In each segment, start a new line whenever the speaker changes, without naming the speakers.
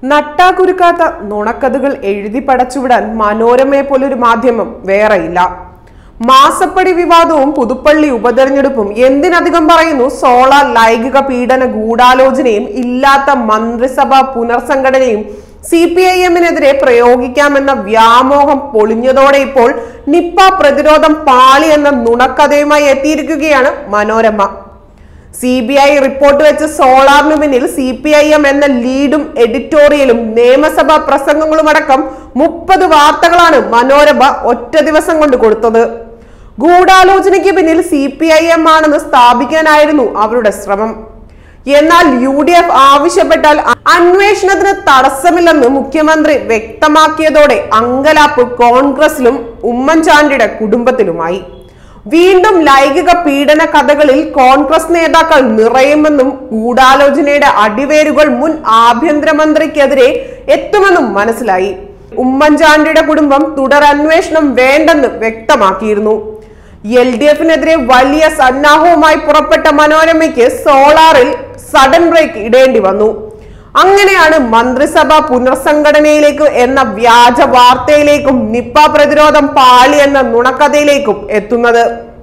നട്ടാകുരുക്കാത്ത നുണക്കഥകൾ എഴുതി പടച്ചുവിടാൻ മനോരമയെ പോലൊരു മാധ്യമം വേറെയില്ല മാസപ്പടി വിവാദവും പുതുപ്പള്ളി ഉപതെരഞ്ഞെടുപ്പും എന്തിനധികം പറയുന്നു സോളാർ ലൈംഗിക പീഡന ഗൂഢാലോചനയും ഇല്ലാത്ത മന്ത്രിസഭാ പുനർസംഘടനയും സി പി ഐ എമ്മിനെതിരെ പ്രയോഗിക്കാമെന്ന വ്യാമോഹം പൊളിഞ്ഞതോടെ ഇപ്പോൾ നിപ്പ പ്രതിരോധം പാളി എന്ന നുണക്കഥയുമായി എത്തിയിരിക്കുകയാണ് Manorama C B I report വെച്ച് സോളാറിനു പിന്നിൽ സി പി ഐ എം എന്ന ലീഡും എഡിറ്റോറിയലും നിയമസഭാ പ്രസംഗങ്ങളും അടക്കം മുപ്പത് വാർത്തകളാണ് മനോരമ ഒറ്റ ദിവസം കൊണ്ട് കൊടുത്തത് ഗൂഢാലോചനയ്ക്ക് പിന്നിൽ സി പി ഐ എം ആണെന്ന് സ്ഥാപിക്കാനായിരുന്നു അവരുടെ ശ്രമം എന്നാൽ യു ഡി എഫ് ആവശ്യപ്പെട്ടാൽ അന്വേഷണത്തിന് തടസ്സമില്ലെന്ന് മുഖ്യമന്ത്രി വ്യക്തമാക്കിയതോടെ അങ്കലാപ്പ് കോൺഗ്രസിലും ഉമ്മൻചാണ്ടിയുടെ കുടുംബത്തിലുമായി വീണ്ടും ലൈംഗിക പീഡന കഥകളിൽ കോൺഗ്രസ് നേതാക്കൾ നിറയുമെന്നും ഗൂഢാലോചനയുടെ അടിവേരുകൾ മുൻ ആഭ്യന്തരമന്ത്രിക്കെതിരെ എത്തുമെന്നും മനസ്സിലായി ഉമ്മൻചാണ്ടിയുടെ കുടുംബം തുടരന്വേഷണം വേണ്ടെന്ന് വ്യക്തമാക്കിയിരുന്നു എൽ ഡി എഫിനെതിരെ വലിയ സന്നാഹവുമായി പുറപ്പെട്ട മനോരമയ്ക്ക് സോളാറിൽ സഡൻ ബ്രേക്ക് ഇടേണ്ടി വന്നു അങ്ങനെയാണ് മന്ത്രിസഭ പുനർസംഘടനയിലേക്ക് എന്ന വ്യാജ വാർത്തയിലേക്കും നിപ്പ പ്രതിരോധം പാളി എന്ന നുണക്കഥയിലേക്കും എത്തുന്നത്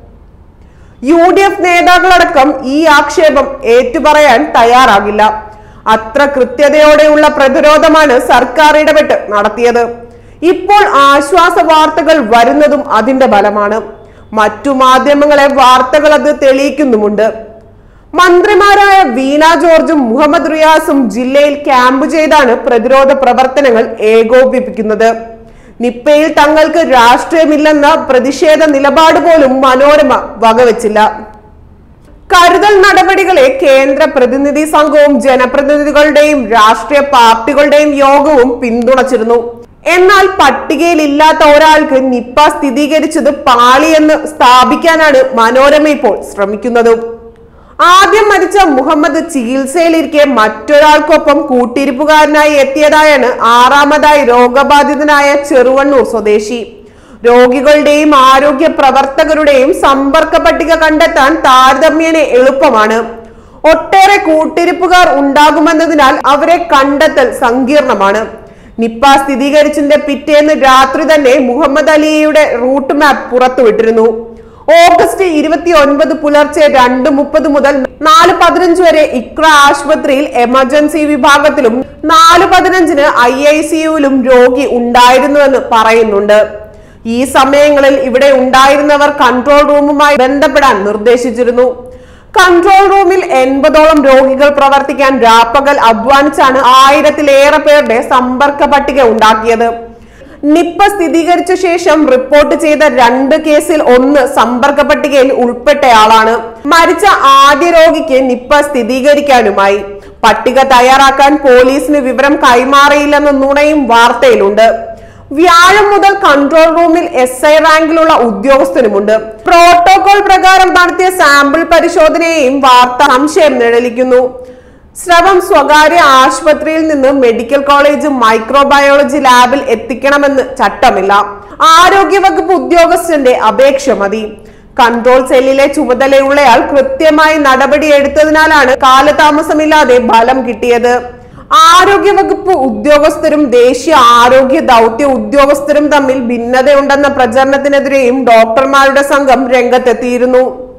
യു ഡി എഫ് നേതാക്കളടക്കം ഈ ആക്ഷേപം ഏറ്റുപറയാൻ തയ്യാറാകില്ല അത്ര കൃത്യതയോടെയുള്ള പ്രതിരോധമാണ് സർക്കാർ ഇടപെട്ട് നടത്തിയത് ഇപ്പോൾ ആശ്വാസ വാർത്തകൾ വരുന്നതും അതിന്റെ ഫലമാണ് മറ്റു മാധ്യമങ്ങളെ വാർത്തകൾ അത് തെളിയിക്കുന്നുമുണ്ട് മന്ത്രിമാരായ വീണ ജോർജും മുഹമ്മദ് റിയാസും ജില്ലയിൽ ക്യാമ്പ് ചെയ്താണ് പ്രതിരോധ പ്രവർത്തനങ്ങൾ ഏകോപിപ്പിക്കുന്നത് നിപ്പയിൽ തങ്ങൾക്ക് രാഷ്ട്രീയമില്ലെന്ന പ്രതിഷേധ നിലപാട് പോലും മനോരമ വകവെച്ചില്ല കരുതൽ നടപടികളെ കേന്ദ്ര പ്രതിനിധി സംഘവും ജനപ്രതിനിധികളുടെയും രാഷ്ട്രീയ പാർട്ടികളുടെയും യോഗവും പിന്തുണച്ചിരുന്നു എന്നാൽ പട്ടികയിൽ ഇല്ലാത്ത ഒരാൾക്ക് നിപ്പ സ്ഥിരീകരിച്ചത് പാളിയെന്ന് സ്ഥാപിക്കാനാണ് മനോരമ ഇപ്പോൾ ശ്രമിക്കുന്നത് ആദ്യം മരിച്ച മുഹമ്മദ് ചികിത്സയിലിരിക്കെ മറ്റൊരാൾക്കൊപ്പം കൂട്ടിരിപ്പുകാരനായി എത്തിയതായാണ് ആറാമതായി രോഗബാധിതനായ ചെറുവണ്ണൂർ സ്വദേശി രോഗികളുടെയും ആരോഗ്യ പ്രവർത്തകരുടെയും സമ്പർക്ക പട്ടിക കണ്ടെത്താൻ താരതമ്യേന എളുപ്പമാണ് ഒട്ടേറെ കൂട്ടിരിപ്പുകാർ ഉണ്ടാകുമെന്നതിനാൽ അവരെ കണ്ടെത്തൽ സങ്കീർണമാണ് നിപ്പ സ്ഥിരീകരിച്ചതിന്റെ പിറ്റേന്ന് രാത്രി തന്നെ മുഹമ്മദ് അലിയുടെ റൂട്ട് മാപ്പ് പുറത്തുവിട്ടിരുന്നു ഓഗസ്റ്റ് ഇരുപത്തി ഒൻപത് പുലർച്ചെ രണ്ട് മുപ്പത് മുതൽ നാല് പതിനഞ്ച് വരെ ഇക്ര ആശുപത്രിയിൽ എമർജൻസി വിഭാഗത്തിലും നാല് പതിനഞ്ചിന് ഐ ഐ സിയുവിലും രോഗി ഉണ്ടായിരുന്നുവെന്ന് പറയുന്നുണ്ട് ഈ സമയങ്ങളിൽ ഇവിടെ ഉണ്ടായിരുന്നവർ കൺട്രോൾ റൂമുമായി ബന്ധപ്പെടാൻ നിർദ്ദേശിച്ചിരുന്നു കൺട്രോൾ റൂമിൽ എൺപതോളം രോഗികൾ പ്രവർത്തിക്കാൻ രാപ്പകൽ അധ്വാനിച്ചാണ് ആയിരത്തിലേറെ പേരുടെ സമ്പർക്ക പട്ടിക ഉണ്ടാക്കിയത് നിപ്പ സ്ഥിരീകരിച്ച ശേഷം റിപ്പോർട്ട് ചെയ്ത രണ്ട് കേസിൽ ഒന്ന് സമ്പർക്ക പട്ടികയിൽ ഉൾപ്പെട്ടയാളാണ് മരിച്ച ആദ്യ രോഗിക്ക് നിപ്പ സ്ഥിരീകരിക്കാനുമായി പട്ടിക തയ്യാറാക്കാൻ പോലീസിന് വിവരം കൈമാറിയില്ലെന്ന നുണയും വാർത്തയിലുണ്ട് വ്യാഴം മുതൽ കൺട്രോൾ റൂമിൽ എസ് ഐ റാങ്കിലുള്ള ഉദ്യോഗസ്ഥനുമുണ്ട് പ്രോട്ടോകോൾ പ്രകാരം നടത്തിയ സാമ്പിൾ പരിശോധനയെയും വാർത്ത സംശയം നിഴലിക്കുന്നു സ്രവം സ്വകാര്യ ആശുപത്രിയിൽ നിന്ന് മെഡിക്കൽ കോളേജ് മൈക്രോബയോളജി ലാബിൽ എത്തിക്കണമെന്ന് ചട്ടമില്ല ആരോഗ്യവകുപ്പ് ഉദ്യോഗസ്ഥന്റെ അപേക്ഷ മതി കൺട്രോൾ സെല്ലിലെ ചുമതലയുള്ളയാൾ കൃത്യമായി നടപടിയെടുത്തതിനാലാണ് കാലതാമസമില്ലാതെ ഫലം കിട്ടിയത് ആരോഗ്യവകുപ്പ് ഉദ്യോഗസ്ഥരും ദേശീയ ആരോഗ്യ ദൗത്യ ഉദ്യോഗസ്ഥരും തമ്മിൽ ഭിന്നതയുണ്ടെന്ന പ്രചരണത്തിനെതിരെയും ഡോക്ടർമാരുടെ സംഘം രംഗത്തെത്തിയിരുന്നു